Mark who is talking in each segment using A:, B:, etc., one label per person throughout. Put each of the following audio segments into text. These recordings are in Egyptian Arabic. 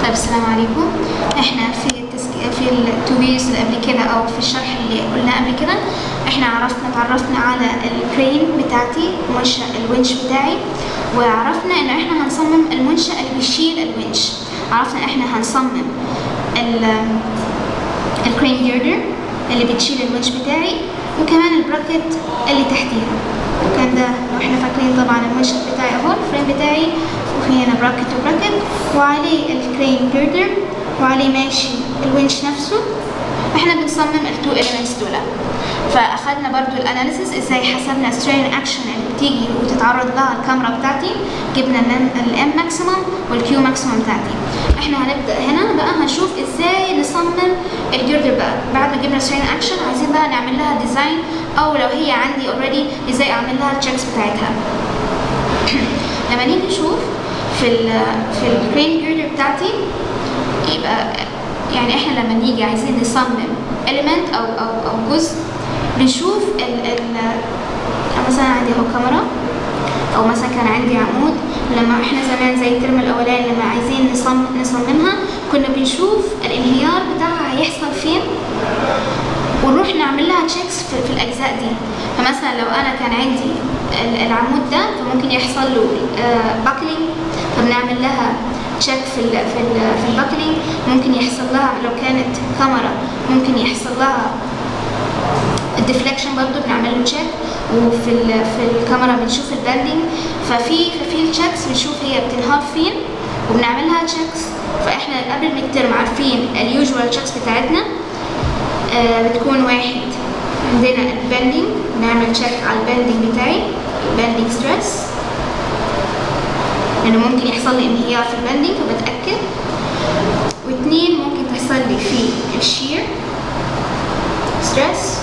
A: طيب السلام عليكم احنا في التسك... في التو فيديوز اللي قبل كده او في الشرح اللي قلناه قبل كده احنا عرفنا اتعرفنا على الكرين بتاعتي منشأ الونش بتاعي وعرفنا ان احنا هنصمم المنشأ اللي بيشيل الونش عرفنا ان احنا هنصمم ال الكرين جيردر اللي بتشيل الونش بتاعي وكمان البراكت اللي تحتيها وكان ده لو احنا فاكرين طبعا المنشأ بتاعي اهو الفريم بتاعي وفي هنا براكت وبراكت وعليه الكرين جيردر وعليه ماشي الونش نفسه احنا بنصمم التو elements دول فاخدنا برضو الاناليسيس ازاي حسبنا سترين اكشن اللي بتيجي وتتعرض لها الكاميرا بتاعتي جبنا الام ماكسيمم والكيو ماكسيمم بتاعتي احنا هنبدا هنا بقى هنشوف ازاي نصمم الجيردر بقى بعد ما جبنا سترين اكشن عايزين بقى نعمل لها ديزاين او لو هي عندي اوريدي ازاي اعمل لها التشيكس بتاعتها لما نيجي نشوف في ال في الكرين جيردر بتاعتي يبقى يعني احنا لما نيجي عايزين نصمم element او او او جزء بنشوف ال ال مثلا عندي اهو كاميرا او مثلا كان عندي عمود لما احنا زمان زي الترم الاولاني لما عايزين نصمم نصممها كنا بنشوف الانهيار بتاعها هيحصل فين ونروح نعمل لها تشيكس في, في الاجزاء دي فمثلا لو انا كان عندي العمود ده فممكن يحصل له باكلينج فبنعمل لها تشيك في ال في ال في الباكلينج ممكن يحصل لها لو كانت كاميرا ممكن يحصل لها الديفليكشن برضو بنعمل له تشيك وفي ال في الكاميرا بنشوف البندنج ففي ففي التشيكس بنشوف هي بتنهار فين وبنعمل لها تشيكس فاحنا قبل الميد ترم عارفين اليوجوال تشيكس بتاعتنا آه بتكون واحد عندنا البندنج نعمل تشيك على البندنج بتاعي البندنج ستريس لانه يعني ممكن يحصل لي انهيار في البندنج فبتاكد واثنين ممكن تحصل لي في الشير ستريس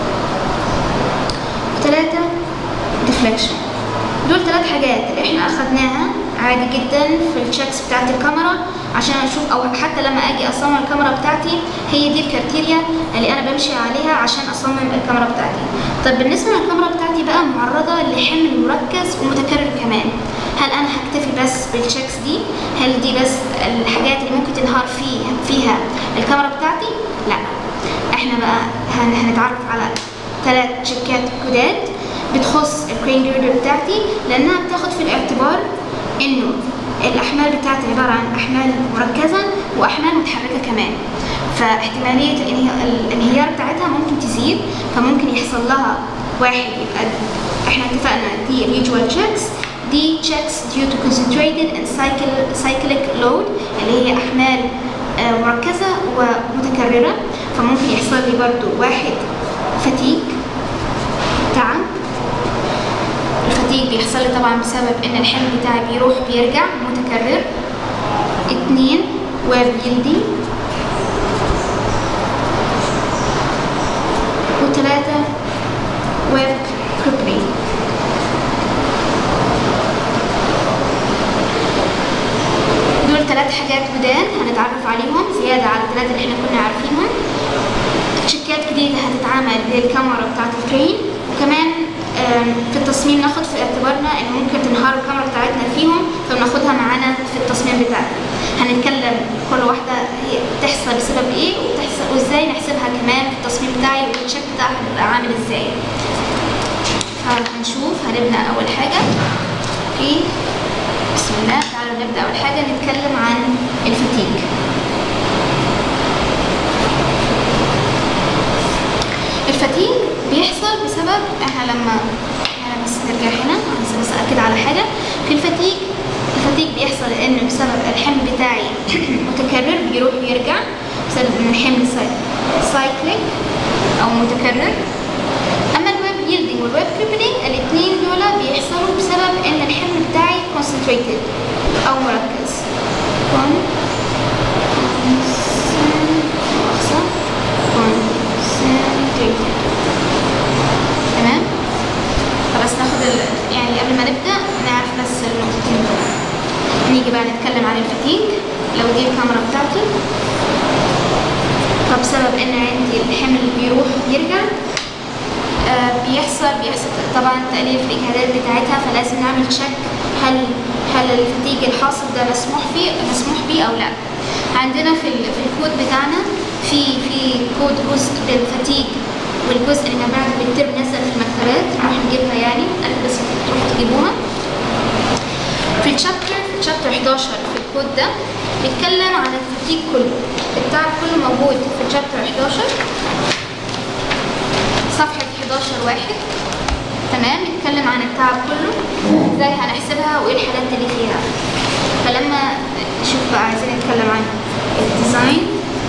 A: وثلاثة ديفليكشن دول ثلاث حاجات اللي احنا اخدناها عادي جدا في التشيكس بتاعت الكاميرا عشان اشوف او حتى لما اجي اصمم الكاميرا بتاعتي هي دي الكريتيريا اللي انا بمشي عليها عشان اصمم الكاميرا بتاعتي طب بالنسبه للكاميرا بتاعتي بقى معرضه لحمل مركز ومتكرر كمان هل انا هكتفي بس بالتشيكس دي هل دي بس الحاجات اللي ممكن تنهار فيها فيها الكاميرا بتاعتي لا احنا بقى هنتعرف على ثلاث تشيكات جداد بتخص الكرين جيردر بتاعتي لانها بتاخد في الاعتبار انه الاحمال بتاعتي عباره عن احمال مركزه واحمال متحركه كمان فاحتماليه الانهيار بتاعتها ممكن تزيد فممكن يحصل لها واحد يبقى احنا اتفقنا دي اليوجوال تشيكس دي checks due to concentrated and cyclic load اللي هي أحمال مركزة ومتكررة فممكن يحصل لي برضو واحد فتيك تعب الفتيك بيحصل لي طبعا بسبب ان الحمل بتاعي بيروح بيرجع متكرر اتنين ويب يلدي وتلاتة ويب كريبلينج ثلاث حاجات جداد هنتعرف عليهم زيادة على الثلاثة اللي احنا كنا عارفينهم تشيكات جديدة هتتعمل للكاميرا بتاعت الكرين وكمان في التصميم ناخد في اعتبارنا ان ممكن تنهار الكاميرا بتاعتنا فيهم فبناخدها معانا في التصميم بتاعنا هنتكلم كل واحدة هي بتحصل بسبب ايه وبتحصل وازاي نحسبها كمان في التصميم بتاعي والتشيك بتاعها بيبقى عامل ازاي فهنشوف هنبدأ أول حاجة في بسم الله تعالوا نبدأ أول حاجة نتكلم عن الفتيج الفتيج بيحصل بسبب احنا لما احنا بس نرجع هنا بس بس أكد على حاجة في الفتيج الفتيج بيحصل لأن بسبب الحمل بتاعي متكرر بيروح ويرجع بسبب إن الحمل سايكليك أو متكرر أما الويب يلدنج والويب كريبلينج الاثنين دول بيحصلوا بسبب إن الحمل بتاعي concentrated أو مركز concentrated تمام فبس ناخد ال... يعني قبل ما نبدأ نعرف بس النقطتين دول نيجي بقى نتكلم عن الفتيج لو دي الكاميرا بتاعتي فبسبب ان عندي الحمل بيروح ويرجع آه بيحصل بيحصل طبعا تقليل في الاجهادات بتاعتها فلازم نعمل تشيك هل هل الفتيج الحاصل ده مسموح فيه مسموح بيه او لا عندنا في ال- في الكود بتاعنا في في كود جزء بالفتيج والجزء اللي ما بعد بالترم نزل في المكتبات نروح نجيبها يعني قال بس تروحوا تجيبوها في الشابتر في الشابتر 11 في الكود ده بيتكلم عن الفتيج كله التعب كله موجود في الشابتر 11 صفحة 11 واحد تمام بيتكلم عن التعب كله ازاي هنحسبها وايه الحاجات اللي فيها فلما نشوف بقى عايزين نتكلم عن الديزاين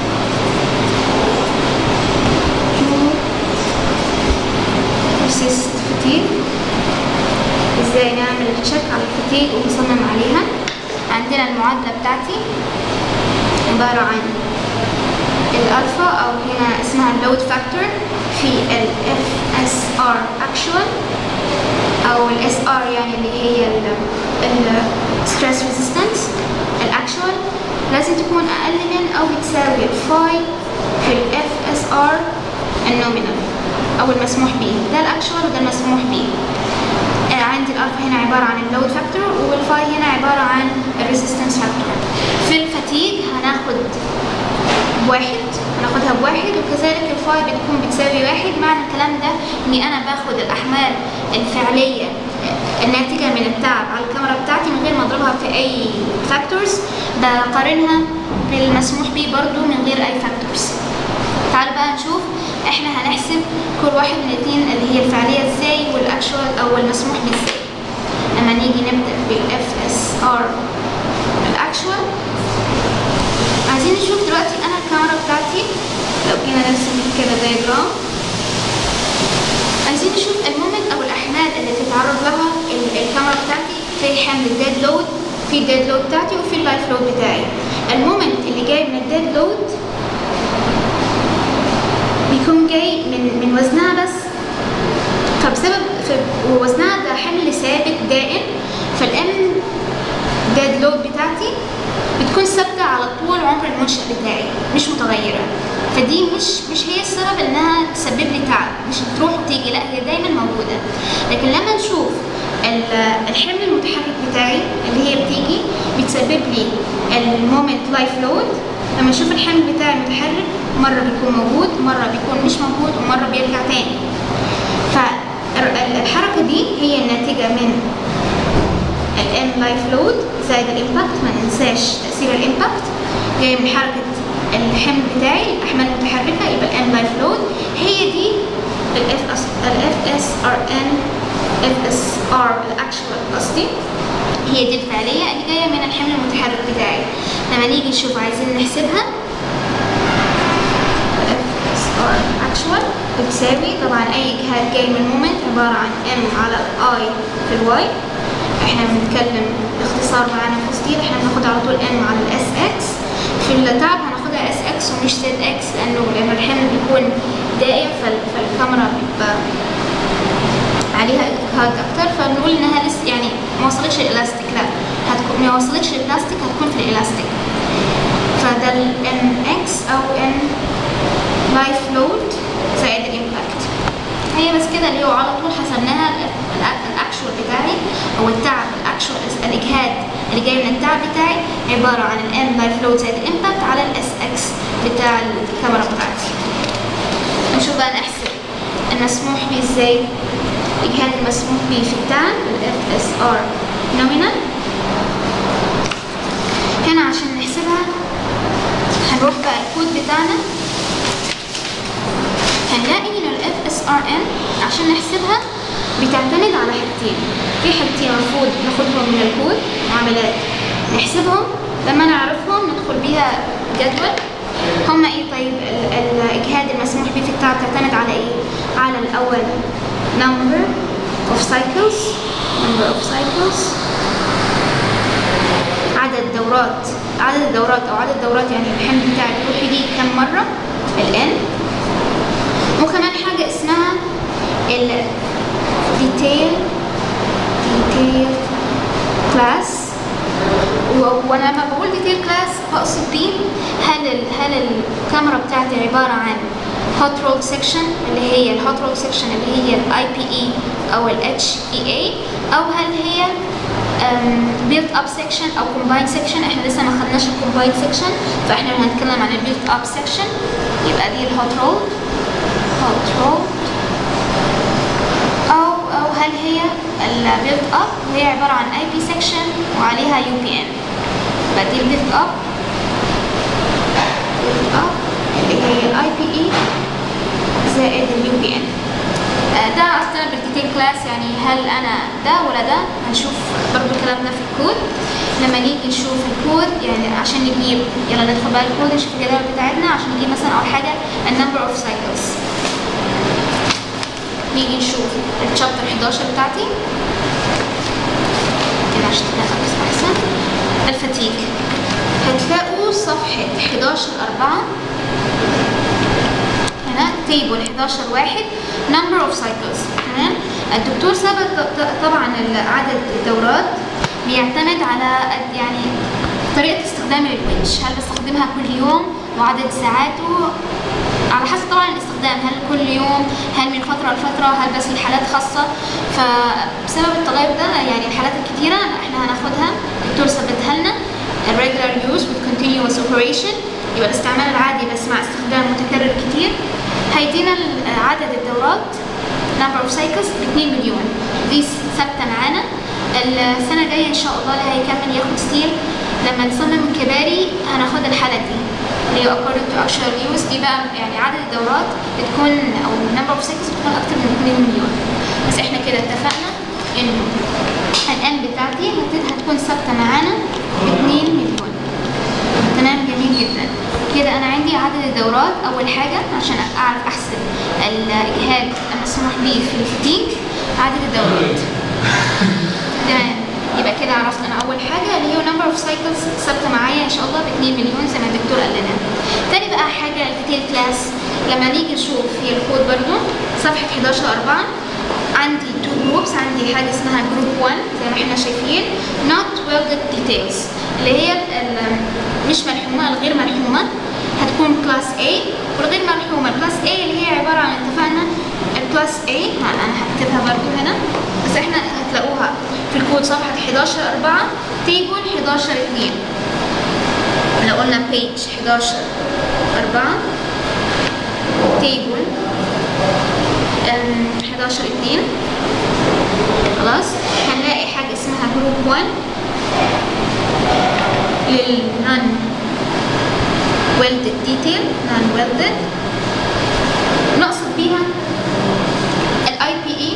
A: بروسيس فتيج ازاي نعمل تشيك على الفتيج ونصمم عليها عندنا المعادلة بتاعتي عبارة عن الألفا أو هنا اسمها اللود فاكتور في ال FSR actual أو ال SR يعني اللي هي ال ال stress resistance الأكشوال لازم تكون أقل من أو بتساوي الفاي في ال FSR النومينال أو المسموح به ده الأكشوال وده المسموح به آه، عندي الألفا هنا عبارة عن اللود فاكتور والفاي هنا عبارة عن الريزيستنس فاكتور في الفتيج هناخد بواحد هناخدها بواحد وكذلك الفاي بتكون بتساوي واحد معنى الكلام ده اني انا باخد الاحمال الفعليه الناتجه من التعب على الكاميرا بتاعتي من غير ما اضربها في اي فاكتورز بقارنها بالمسموح به برضو من غير اي فاكتورز تعالوا بقى نشوف احنا هنحسب كل واحد من الاثنين اللي هي الفعليه ازاي والاكشوال او المسموح به ازاي لما نيجي نبدا بالاف اس ار الاكشوال عايزين نشوف دلوقتي انا الكاميرا بتاعتي لو جينا نرسم كده دايجرام عايزين نشوف المومنت او الاحمال اللي تتعرض لها ال- الكاميرا بتاعتي في حمل الديد لود في الديد لود بتاعتي وفي اللايف لود بتاعي المومنت اللي جاي من الديد لود بيكون جاي من من وزنها بس فبسبب ف- ووزنها ده حمل ثابت دائم فالام ديد لود بتاعتي بتكون ثابته على طول عمر المنشأ بتاعي مش متغيره فدي مش مش هي السبب انها تسبب لي تعب مش تروح وتيجي لا هي دايما موجوده لكن لما نشوف ال- الحمل المتحرك بتاعي اللي هي بتيجي بتسبب لي المومنت لايف لود لما اشوف الحمل بتاعي متحرك مره بيكون موجود مره بيكون مش موجود ومره بيرجع تاني فالحركه دي هي الناتجه من الان لايف لود زائد الامباكت ما ننساش تاثير الامباكت جاي من حركه الحمل بتاعي الاحمال المتحركه يبقى الان لايف لود هي دي الاف اس الاف اس ار ان اف اس ار الاكشوال قصدي هي دي الفعليه اللي جايه من الحمل المتحرك بتاعي لما نيجي نشوف عايزين نحسبها اف اس ار اكشوال بتساوي طبعا اي جهاز جاي من مومنت عباره عن ام على الاي في الواي احنا بنتكلم باختصار معانا فصيل احنا بناخد على طول ام على الاس اكس في التعب هناخدها اس اكس ومش زد اكس لانه لان الحمل بيكون دائم فال- فالكاميرا بيبقى عليها اجهاد اكتر فبنقول انها لسه يعني ما وصلتش للالاستيك لا هتكون ما وصلتش للبلاستيك هتكون في الالاستيك فده ال NX أو N لايف لود زائد الإمباكت هي بس كده اللي هو على طول حسبناها الأكشوال بتاعي أو التعب الأكشوال الإجهاد اللي جاي من التعب بتاعي عبارة عن ال N لايف لود زائد الإمباكت على ال SX بتاع الكاميرا بتاعتي نشوف بقى نحسب المسموح به ازاي الإجهاد المسموح به في التعب ال FSR nominal هنا عشان نحسبها هنروح بقى الكود بتاعنا هنلاقي ان ال FSRN عشان نحسبها بتعتمد على حاجتين في حاجتين المفروض ناخدهم من الكود معاملات نحسبهم لما نعرفهم ندخل بيها جدول هما ايه طيب ال- الاجهاد المسموح به في التعب تعتمد على ايه على الاول number of cycles number of cycles عدد دورات عدد الدورات او عدد دورات يعني الحمل بتاعي بيروح يجي كم مره الان وكمان حاجه اسمها ال detail detail class و- وانا لما بقول detail class بقصد بيه هل ال هل الكاميرا بتاعتي عباره عن hot roll section اللي هي ال hot roll section اللي هي ال IPE او ال HEA او هل هي بيلت اب سيكشن او كومباين سيكشن احنا لسه ما خدناش الكومباين سيكشن فاحنا هنتكلم عن البيلت اب سيكشن يبقى دي الهوت رول هوت رول او او هل هي البيلت اب وهي عباره عن اي بي سيكشن وعليها يو بي ان يبقى دي البيلت اب بيلت اب اللي هي الاي بي اي زائد اليو بي ان ده اصلا بالديتيل كلاس يعني هل انا ده ولا ده هنشوف برضو الكلام ده في الكود لما نيجي نشوف الكود يعني عشان نجيب يلا ندخل بقى الكود نشوف الجدول بتاعتنا عشان نجيب مثلا اول حاجه النمبر اوف سايكلز نيجي نشوف الشابتر 11 بتاعتي كده عشان تبقى بس احسن الفتيك هتلاقوا صفحة 11 4 هنا تيبل 11 واحد number of cycles تمام الدكتور سبق طبعا عدد الدورات بيعتمد على قد يعني طريقة استخدام الونش هل بستخدمها كل يوم وعدد ساعاته على حسب طبعا الاستخدام هل كل يوم هل من فترة لفترة هل بس لحالات خاصة فبسبب التغير ده يعني الحالات الكتيرة احنا هناخدها الدكتور ثبتها لنا الريجولار يوز with continuous operation يبقى الاستعمال العادي بس مع استخدام متكرر كتير هيدينا عدد الدورات number of cycles ب 2 مليون دي ثابتة معانا السنة الجاية إن شاء الله اللي هيكمل ياخد ستيل لما نصمم كباري هناخد الحالة دي اللي هي according to actual use دي بقى يعني عدد الدورات بتكون أو number of cycles بتكون أكتر من 2 مليون بس احنا كده اتفقنا إنه الان بتاعتي هتكون ثابتة معانا ب 2 مليون تمام جميل جدا كده انا عندي عدد الدورات اول حاجه عشان اعرف احسب الاجهاد المسموح به في الفتيك عدد الدورات تمام يبقى كده عرفت انا اول حاجه اللي هي نمبر اوف سايكلز ثابته معايا ان شاء الله ب 2 مليون زي ما الدكتور قال لنا تاني بقى حاجه الديتيل كلاس لما نيجي نشوف في الكود برضو صفحه 11 4 عندي تو جروبس عندي حاجه اسمها جروب 1 زي ما احنا شايفين not welded details اللي هي مش ملحومه الغير ملحومه هتكون كلاس A والغير ملحومه كلاس A اللي هي عباره عن اتفقنا الكلاس A انا هكتبها برضو هنا بس احنا هتلاقوها في الكود صفحه 11 4 تيبل 11 2 لو قلنا page 11 4 تيبل 11 2 خلاص هنلاقي حاجة اسمها جروب 1 للنون welded detail non welded نقصد بيها ال IPE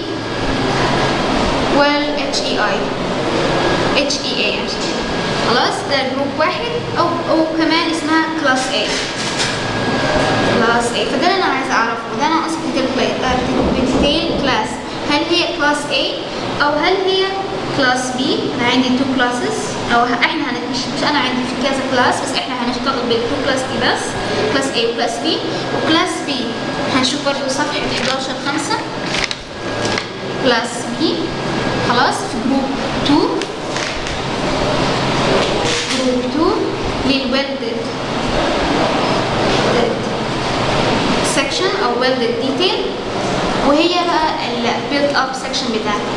A: وال HEI HEA خلاص ده جروب واحد أو أو كمان اسمها كلاس A كلاس A فده اللي انا عايزه اعرفه ده ناقص ديتيل كلاس هل هي كلاس A او هل هي كلاس B انا عندي تو كلاسز او احنا هن... مش, مش انا عندي في كذا كلاس بس احنا هنشتغل بالتو كلاس دي بس كلاس A وكلاس B وكلاس B هنشوف برضه صفحة 11 5 كلاس B خلاص في جروب 2 جروب 2 للويلدد section او welded detail وهي بقى ال built up section بتاعتي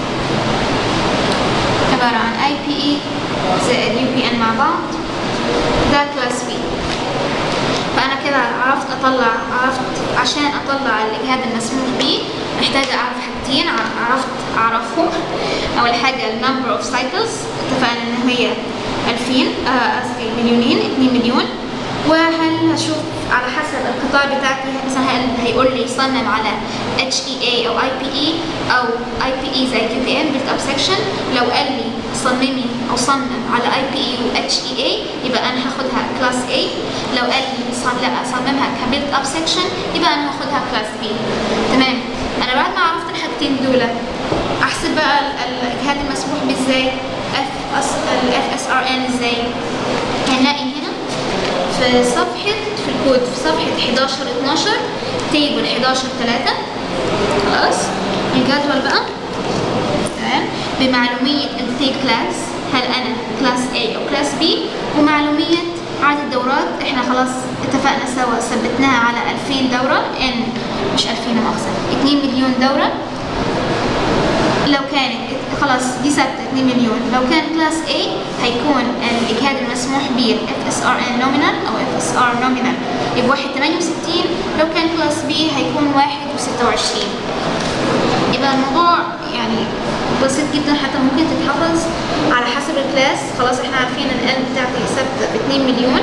A: عبارة عن IPE زائد UPN مع بعض ده كلاس B فأنا كده عرفت أطلع عرفت عشان أطلع الإجهاد المسموح به محتاجة أعرف حاجتين عرفت أعرفهم أول حاجة ال number of cycles اتفقنا إن هي 2000 قصدي مليونين 2 مليون وهل هشوف على حسب القطاع بتاعتي مثلا هل هيقول لي صمم على HEA أو IPE أو IPE زي QPM built up section لو قال لي صممي أو صمم على IPE و HEA يبقى أنا هاخدها كلاس A لو قال لي صم... لا صممها كبيلت اب section يبقى أنا هاخدها كلاس B تمام أنا بعد ما عرفت الحاجتين دول أحسب بقى الإجهاد المسموح بيه ازاي ال FSRN ازاي هنلاقي هنا في صفحة في الكود في صفحة 11 12 تيبل 11 3 خلاص الجدول بقى تمام بمعلومية التيب كلاس هل أنا كلاس A أو كلاس B ومعلومية عدد الدورات احنا خلاص اتفقنا سوا ثبتناها على 2000 دورة ان مش 2000 مؤاخذة 2 مليون دورة لو كانت خلاص دي ثابته 2 مليون لو كان كلاس A هيكون الاجهاد المسموح به اف اس ار ان نومينال او اف اس ار نومينال يبقى 1 68 لو كان كلاس B هيكون 1 و26 يبقى الموضوع يعني بسيط جدا حتى ممكن تتحفظ على حسب الكلاس خلاص احنا عارفين ان ال بتاعتي ثابته ب 2 مليون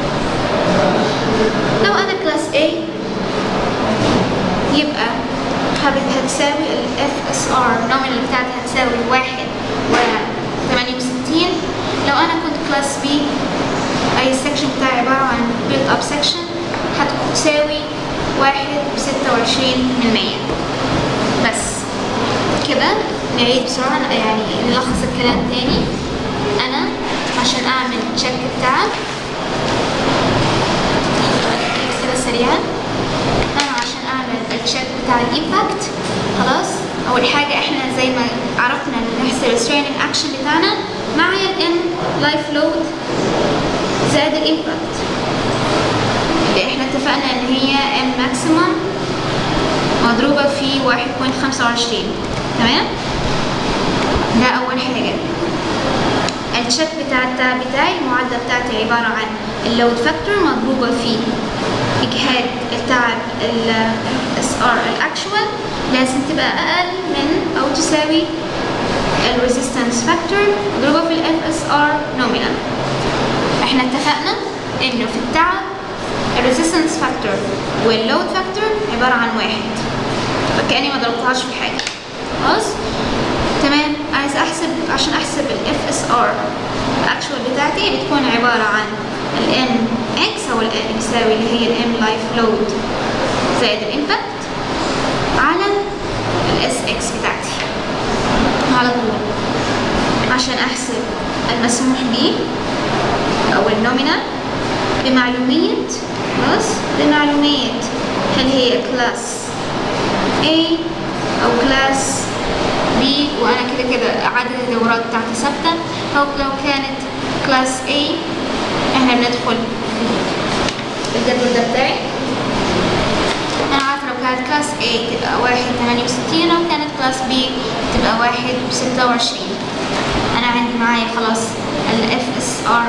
A: لو انا كلاس A يبقى هت- هتساوي ال FSR nominal بتاعتي هتساوي واحد و 68 لو أنا كنت كلاس B أي السكشن بتاعي عبارة عن build up section هتساوي واحد و 26 من مية بس كده نعيد بسرعة يعني نلخص الكلام تاني أنا عشان أعمل تشيك بتاعك كده سريعا انا عشان اعمل التشيك بتاع الامباكت خلاص اول حاجه احنا زي ما عرفنا نحسب الستريننج اكشن بتاعنا معايا الام لايف لود زائد الامباكت اللي احنا اتفقنا ان هي ام ماكسيمم مضروبه في 1.25 تمام ده اول حاجه التشيك بتاع التعب بتاعي المعادله بتاعتي عباره عن اللود فاكتور مضروبه في اجهاد التعب ال SR الاكشوال لازم تبقى اقل من او تساوي الريزيستنس فاكتور مضروبه في ال FSR نومينال احنا اتفقنا انه في التعب الريزيستنس فاكتور واللود فاكتور عباره عن واحد فكاني ما ضربتهاش في حاجه خلاص تمام عايز احسب عشان احسب ال FSR الاكشوال بتاعتي بتكون عباره عن ال N X او ال N يساوي اللي هي ال M life load زائد الامباكت على ال SX بتاعتي على طول عشان احسب المسموح به او النومينال بمعلومية خلاص بمعلومية هل هي كلاس A او كلاس B وانا كده كده عدد الدورات بتاعتي ثابتة او لو كانت كلاس A احنا بندخل الجدول ده بتاعي انا عارفة لو كانت كلاس A تبقى واحد تمانية وستين لو كانت كلاس B تبقى واحد وستة وعشرين انا عندي معايا خلاص ال FSR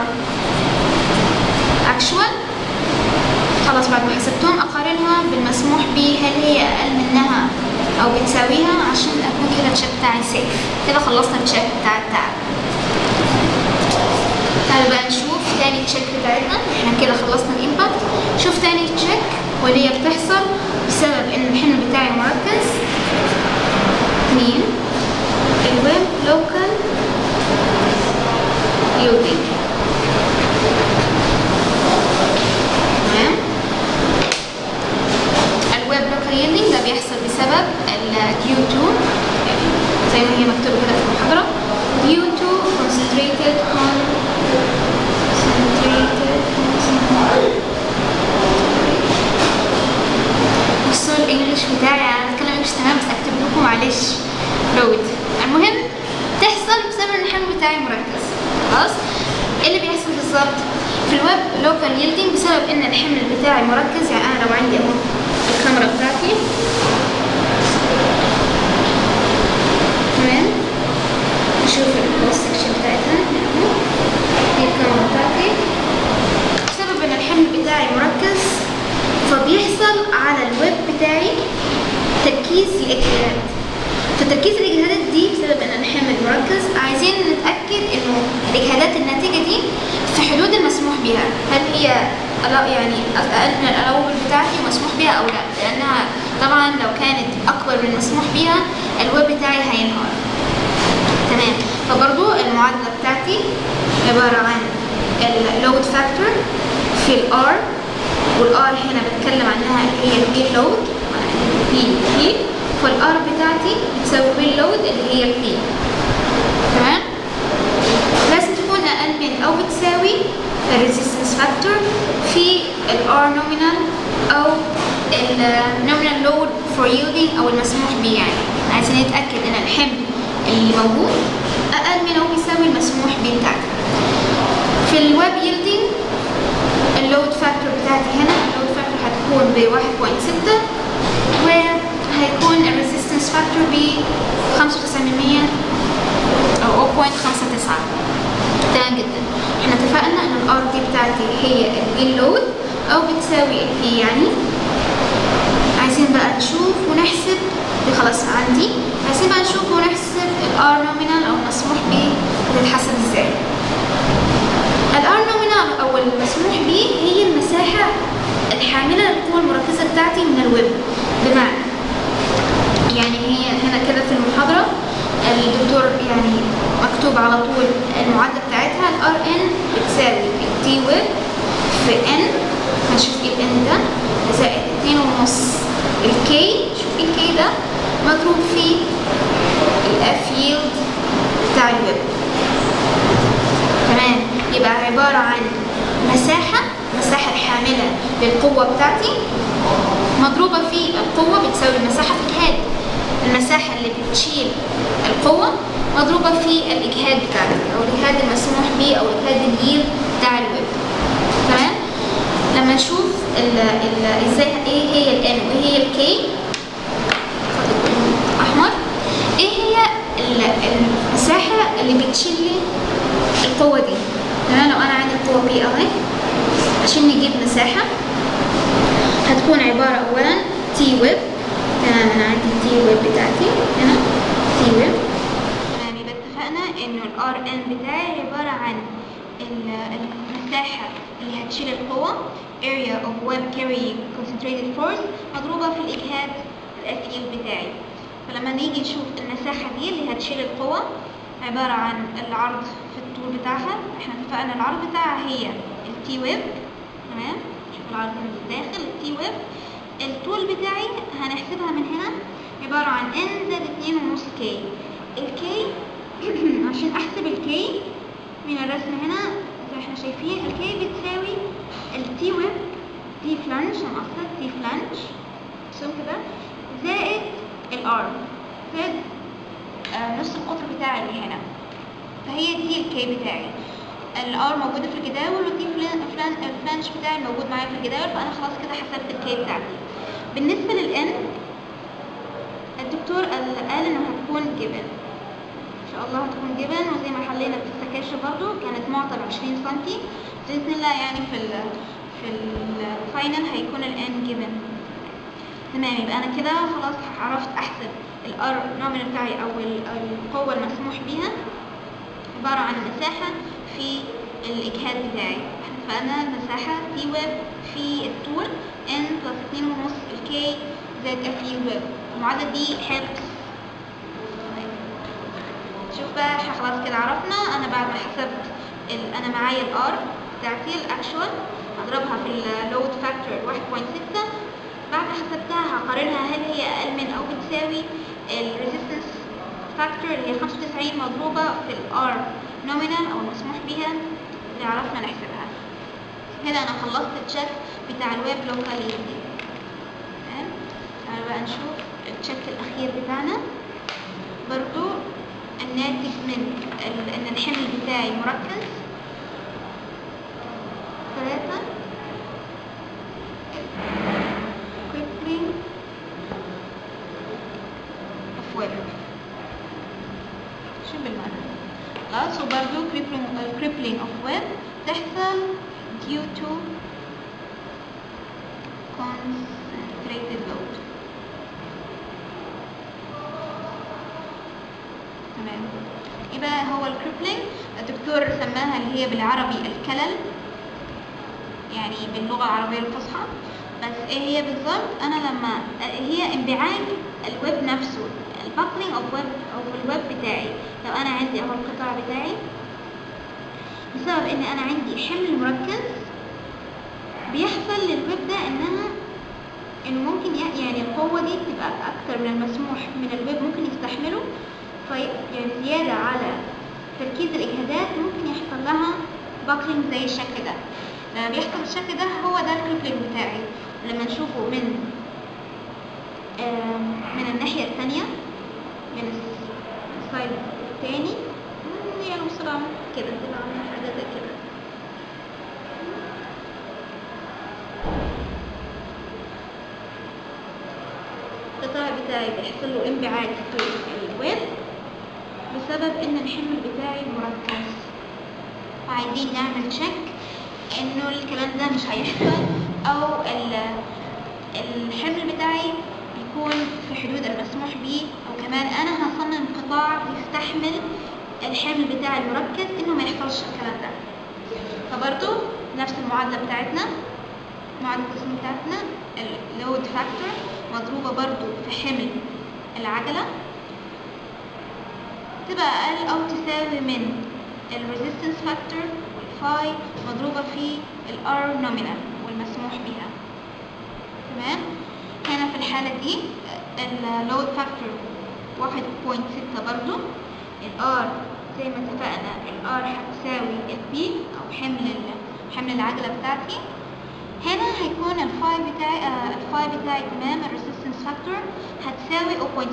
A: actual خلاص بعد ما حسبتهم اقارنها بالمسموح به هل هي اقل منها او بتساويها عشان اكون كده التشيك بتاعي سيف كده خلصنا التشيك بتاع التعب تعالوا بقى نشوف تاني تشيك بتاعتنا احنا كده خلصنا الامباكت شوف تاني تشيك واللي هي بتحصل بسبب ان الحمل بتاعي مركز اتنين الويب لوكال يودينج تمام الويب لوكال ييلدينج ده بيحصل بسبب ال due to زي ما هي مكتوبة كده في المحاضرة due to concentrated concentrated بصوا الانجليش بتاعي انا بتكلم انجليش تمام بس اكتب لكم معلش لود المهم تحصل بسبب ان الحمل بتاعي مركز خلاص ايه اللي بيحصل بالظبط في الويب لوكال ييلدينج بسبب ان الحمل بتاعي مركز يعني انا لو عندي اهو الكاميرا بتاعتي تمام نشوف الكروس سكشن بتاعتها اهو دي الكاميرا بتاعتي بسبب ان الحمل بتاعي مركز فبيحصل على الويب بتاعي تركيز الاجهادات فتركيز الاجهادات دي بسبب ان الحمل مركز عايزين نتاكد انه الاجهادات الناتجه دي في حدود المسموح بها هل هي ألا- يعني اقل من الالاوبل بتاعتي ومسموح بها او لا لانها طبعا لو كانت اكبر من المسموح بها الويب بتاعي هينهار تمام فبرضو المعادله بتاعتي عباره عن اللود فاكتور في الار والار هنا بتكلم عنها اللي هي البي لود بي بي فالار بتاعتي بتساوي بي لود اللي هي البي تمام لازم تكون اقل من او بتساوي الريزيستنس فاكتور في الار نومينال او النومينال لود فور ييلدينج او المسموح به يعني عايزين نتاكد ان الحمل اللي موجود اقل من او بيساوي المسموح به بتاعتي في الويب ييلدينج اللود فاكتور بتاعتي هنا اللود فاكتور هتكون ب 1.6 وهيكون الريزيستنس resistance factor ب 95% او 0.59 تمام جدا احنا اتفقنا ان الار دي بتاعتي هي الويل لود او بتساوي البي يعني عايزين بقى نشوف ونحسب دي خلاص عندي عايزين بقى نشوف ونحسب الار نومينال او المسموح به بتتحسب ازاي الار نومينال او المسموح به هي المساحة الحاملة للقوة المركزة بتاعتي من الويب بمعنى يعني هي هنا كده في المحاضرة الدكتور يعني مكتوب على طول المعادلة بتاعتها الار ان بتساوي التي ويب في ان هنشوف ايه الان ده زائد اتنين ونص الكي شوف الكي ده مضروب في الاف ييلد بتاع الويب تمام يبقى عبارة عن مساحة مساحة الحاملة للقوة بتاعتي مضروبة في القوة بتساوي المساحة في الإجهاد المساحة اللي بتشيل القوة مضروبة في الإجهاد بتاعتي أو الإجهاد المسموح به أو إجهاد الييل بتاع الويب تمام لما نشوف ال ال ازاي ايه هي ال N وايه هي ال K أحمر ايه هي ال- المساحة اللي بتشيل لي القوة دي تمام لو أنا عندي القوة بي أهي عشان نجيب مساحة هتكون عبارة أولا تي ويب تمام أنا عندي تي ويب بتاعتي هنا تي ويب تمام يبقى اتفقنا إنه الار ان بتاعي عبارة عن ال- المساحة اللي هتشيل القوة area of web carrying concentrated force مضروبة في الإجهاد ال FU بتاعي فلما نيجي نشوف المساحة دي اللي هتشيل القوة عبارة عن العرض في الطول بتاعها احنا اتفقنا العرض بتاعها هي التي ويب تمام شوف العرض من الداخل التي ويب الطول بتاعي هنحسبها من هنا عبارة عن n زائد اتنين ونص k الكي عشان احسب الكي من الرسم هنا زي ما احنا شايفين الكي بتساوي التي ويب تي فلانش انا قصدت تي فلانش شوف كده زائد الار زائد آه، نص القطر بتاعي اللي هنا فهي دي الكي بتاعي الار موجوده في الجداول والدي فلان فلان الفلانش بتاعي موجود معايا في الجداول فانا خلاص كده حسبت الكي بتاعتي بالنسبه للان الدكتور قال قال انه هتكون جبن ان شاء الله هتكون جبن وزي ما حلينا في السكاشن برضو كانت معطى 20 سنتي باذن الله يعني في ال في الفاينل هيكون الان جبن تمام يبقى انا كده خلاص عرفت احسب الار نومينال بتاعي او ال- أو القوه المسموح بيها عباره عن المساحه في الاجهاد بتاعي احنا اتفقنا المساحه تي ويب في الطول ان بلس اتنين ونص الكي زائد اف يو ويب المعادله دي حفظ تمام. شوف بقى احنا خلاص كده عرفنا انا بعد ما حسبت ال... انا معايا الار بتاعتي الاكشوال هضربها في اللود فاكتور 1.6 بعد ما حسبتها هقارنها هل هي اقل من او بتساوي الريزيستنس فاكتور اللي هي 95 مضروبه في الار نومينال او المسموح بيها اللي عرفنا نحسبها كده انا خلصت التشيك بتاع الويب لوكاليتي تمام تعالوا بقى نشوف التشيك الاخير بتاعنا برضو الناتج من ال- ان الحمل بتاعي مركز ثلاثة crippling of web شو بالمعنى خلاص وبرضو crippling, uh, crippling of web تحصل due to concentrated load تمام يبقى هو الكريبلينج الدكتور سماها اللي هي بالعربي الكلل يعني باللغة العربية الفصحى بس ايه هي بالظبط انا لما هي انبعاج الويب نفسه الباكلينج اوف ويب او الويب بتاعي لو انا عندي اهو القطاع بتاعي بسبب ان انا عندي حمل مركز بيحصل للويب ده انها انه ممكن ي- يعني القوة دي تبقى اكتر من المسموح من الويب ممكن يستحمله في يعني زيادة على تركيز الاجهادات ممكن يحصل لها باكلينج زي الشكل ده لما بيحصل الشكل ده هو ده الكريبلينج بتاعي لما نشوفه من آم، من الناحية التانية من الس- السايد التاني مم، يعني بسرعة كده كده عاملة حاجة زي كده القطاع
B: بتاعي بيحصل له انبعاج في الويب بسبب ان الحمل بتاعي مركز فعايزين نعمل تشيك انه الكلام ده مش هيحصل او ال- الحمل بتاعي يكون في حدود المسموح به او كمان انا هصمم قطاع يستحمل الحمل بتاعي المركز انه ما يحصلش الكلام ده فبرضو نفس المعادلة بتاعتنا معادلة القسم بتاعتنا اللود فاكتور مضروبة برضو في حمل العجلة تبقى أقل أو تساوي من الريزيستنس فاكتور والفاي مضروبة في الار نومينال والمسموح بها تمام هنا في الحالة دي اللود فاكتور واحد بوينت ستة برضو الار زي ما اتفقنا الار هتساوي البي او حمل ال- حمل العجلة بتاعتي هنا هيكون الفاي بتاعي آه الفاي بتاعي تمام الريزيستنس فاكتور هتساوي 0.7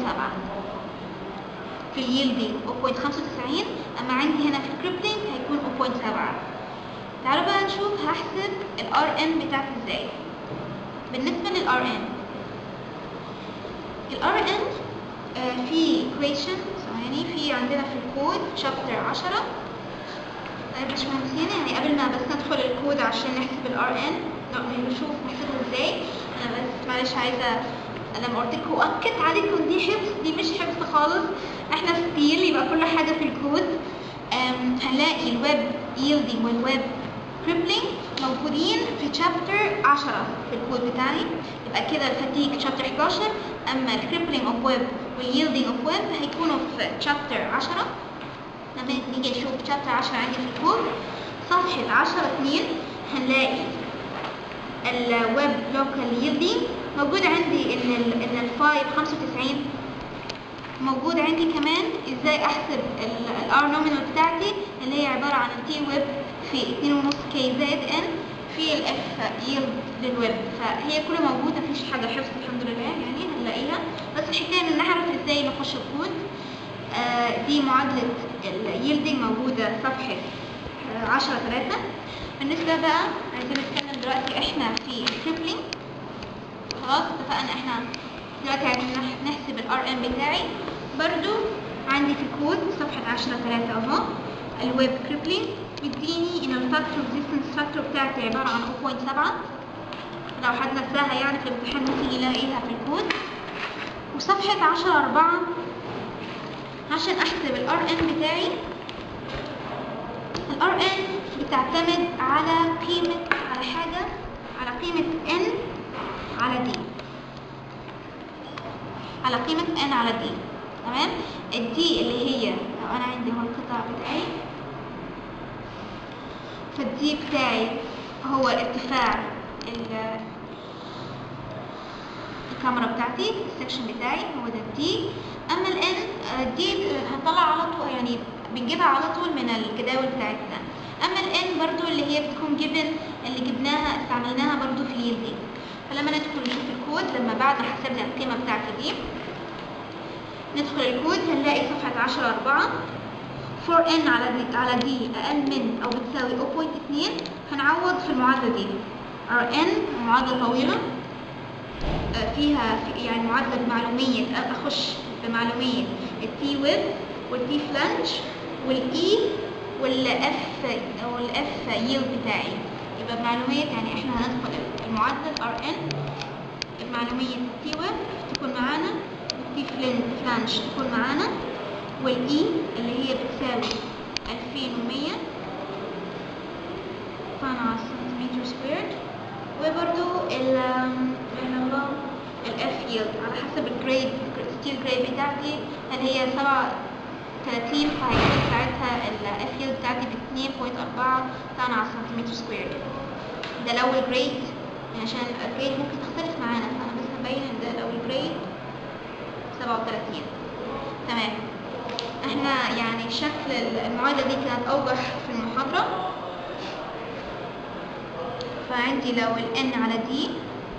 B: في اليلدينج 0.95 اما عندي هنا في الكريبلينج هيكون 0.7 تعالوا بقى نشوف هحسب الار ان بتاعتي ازاي بالنسبة للار ان الار ان في equation ثواني في عندنا في الكود شابتر 10 طيب باشمهندسين يعني قبل ما بس ندخل الكود عشان نحسب الار ان نشوف نحسبه ازاي انا بس معلش عايزه لما قلت لكم اكد عليكم دي حفظ دي مش حفظ خالص احنا ستيل يبقى كل حاجه في الكود أم، هنلاقي الويب ييلدينج والويب كريبلينج موجودين في تشابتر 10 في الكود بتاعي يبقى كده الفتيك تشابتر 11 اما الكريبلينج اوف ويب والييلدينج اوف ويب هيكونوا في تشابتر 10 لما نيجي نشوف تشابتر 10 عندي في الكود صفحة 10 2 هنلاقي الويب لوكال ييلدينج موجود عندي ان ال ان الفاي 95 موجود عندي كمان ازاي احسب الار نومينال بتاعتي اللي هي عبارة عن التي ويب في 2.5 كي زائد ان في الاف ييلد للويب فهي كلها موجودة مفيش حاجة حفظ الحمد لله يعني هنلاقيها بس الحكاية ان نعرف ازاي نخش الكود آه، دي معادلة اليلدينج موجودة صفحة آه، عشرة ثلاثة بالنسبة بقى عايزين نتكلم دلوقتي احنا في الكريبلينج خلاص اتفقنا احنا دلوقتي عايزين نح- نحسب الار ام بتاعي برضو عندي في الكود صفحة عشرة ثلاثة اهو الويب كريبلينج بيديني ان الفاكتور ريزيستنس فاكتور بتاعتي عبارة عن 0.7 لو حد نساها يعني في الامتحان ممكن يلاقيها في الكود وصفحة عشرة أربعة عشان احسب الار ان بتاعي الار ان بتعتمد على قيمة على حاجة على قيمة n على d على قيمة n على d تمام الدي اللي هي لو انا عندي هو القطاع بتاعي فالدي بتاعي هو ارتفاع ال- الكاميرا بتاعتي السكشن بتاعي هو ده الدي اما الان دي هنطلع على طول يعني بنجيبها على طول من الجداول بتاعتنا اما الان برضو اللي هي بتكون جيفن اللي جبناها استعملناها برضو في اليلدينج فلما ندخل نشوف الكود لما بعد ما حسبنا القيمه بتاعتي دي ندخل الكود هنلاقي صفحه 10 4 4n على دي على دي اقل من او بتساوي 0.2 هنعوض في المعادله دي rn معادله طويله آه، فيها في- يعني معادلة بمعلومية أخش بمعلومية التي ويب والتي فلانش والإي والإف والإف ييل بتاعي يبقى بمعلومية يعني إحنا هندخل المعادلة ار ان بمعلومية التي ويب تكون معانا والتي فلانش تكون معانا والإي اللي هي بتساوي 2100 طن على السنتيمتر سكوير وبرضو ال لا الله الاف يلد على حسب الجريد الستيل جريد بتاعتي هل هي 37 فهيكون ساعتها الاف يلد بتاعتي ب 2.4 طن على السنتيمتر سكوير ده لو الجريد يعني عشان الجريد ممكن تختلف معانا فانا بس هبين ان ده لو الجريد 37 تمام احنا يعني شكل المعادلة دي كانت اوضح في المحاضرة فعندي لو ال n على d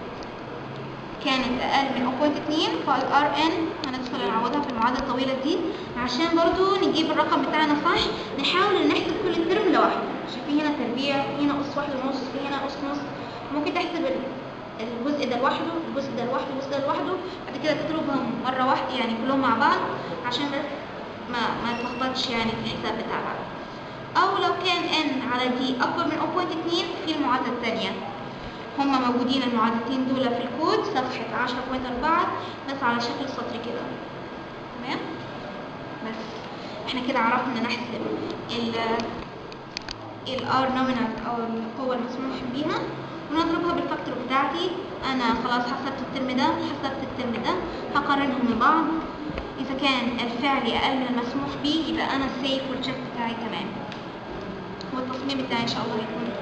B: كانت أقل من 0.2 فال rn هندخل نعوضها في المعادلة الطويلة دي عشان برضو نجيب الرقم بتاعنا صح نحاول إن نحسب كل ترم لوحده عشان في هنا تربيع في هنا أس واحد ونص في هنا أس نص ممكن تحسب ال- الجزء ده لوحده الجزء ده لوحده الجزء ده لوحده بعد كده تضربهم مره واحده يعني كلهم مع بعض عشان بس ما ما تلخبطش يعني في الحساب بتاع بعض او لو كان n على d اكبر من 0.2 في المعادله الثانيه هما موجودين المعادلتين دول في الكود صفحه 10.4 بس على شكل سطر كده تمام بس احنا كده عرفنا نحسب ال ال R nominal أو القوة المسموح بيها ونضربها بالفاكتور بتاعتي أنا خلاص حسبت الترم ده حسبت الترم ده هقارنهم ببعض إذا كان الفعلي أقل من المسموح بيه يبقى أنا safe والشيك بتاعي تمام والتصميم بتاعي إن شاء الله هيكون